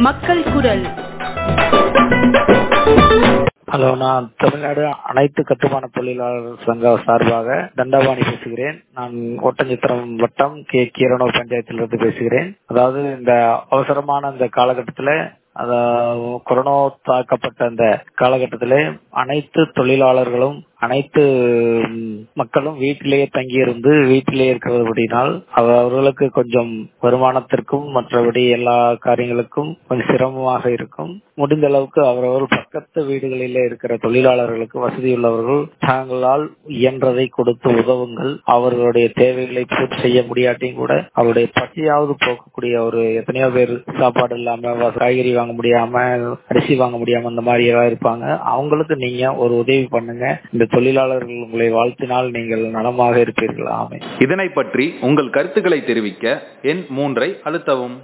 மக்கள் குரல் ஹலோ நான் தமிழ்நாடு அனைத்து கட்டுமான தொழிலாளர் சங்க சார்பாக தண்டபாணி பேசுகிறேன் நான் ஒட்டஞ்சித்திரம் வட்டம் கே கீரனூர் பஞ்சாயத்திலிருந்து பேசுகிறேன் அதாவது இந்த அவசரமான இந்த காலகட்டத்தில் அதாவது கொரோனா தாக்கப்பட்ட அந்த காலகட்டத்திலே அனைத்து தொழிலாளர்களும் அனைத்து மக்களும் வீட்டிலேயே தங்கியிருந்து வீட்டிலேயே இருக்கிறபடினால் அவர்களுக்கு கொஞ்சம் வருமானத்திற்கும் மற்றபடி எல்லா காரியங்களுக்கும் கொஞ்சம் சிரமமாக இருக்கும் முடிந்த அளவுக்கு அவரவர் பக்கத்து வீடுகளிலே இருக்கிற தொழிலாளர்களுக்கு வசதியுள்ளவர்கள் தாங்களால் இயன்றதை கொடுத்து உதவுங்கள் அவர்களுடைய தேவைகளை பூர்த்தி செய்ய முடியாட்டியும் கூட அவருடைய பசியாவது போக்கக்கூடிய ஒரு எத்தனையோ பேர் சாப்பாடு இல்லாம காய்கறி வாங்க முடியாம அரிசி வாங்க முடியாம அந்த மாதிரி எல்லாம் இருப்பாங்க அவங்களுக்கு நீங்க ஒரு உதவி பண்ணுங்க இந்த தொழிலாளர்கள் உங்களை வாழ்த்தினால் நீங்கள் நலமாக இருப்பீர்கள் ஆமை இதனை பற்றி உங்கள் கருத்துக்களை தெரிவிக்க எண் மூன்றை அழுத்தவும்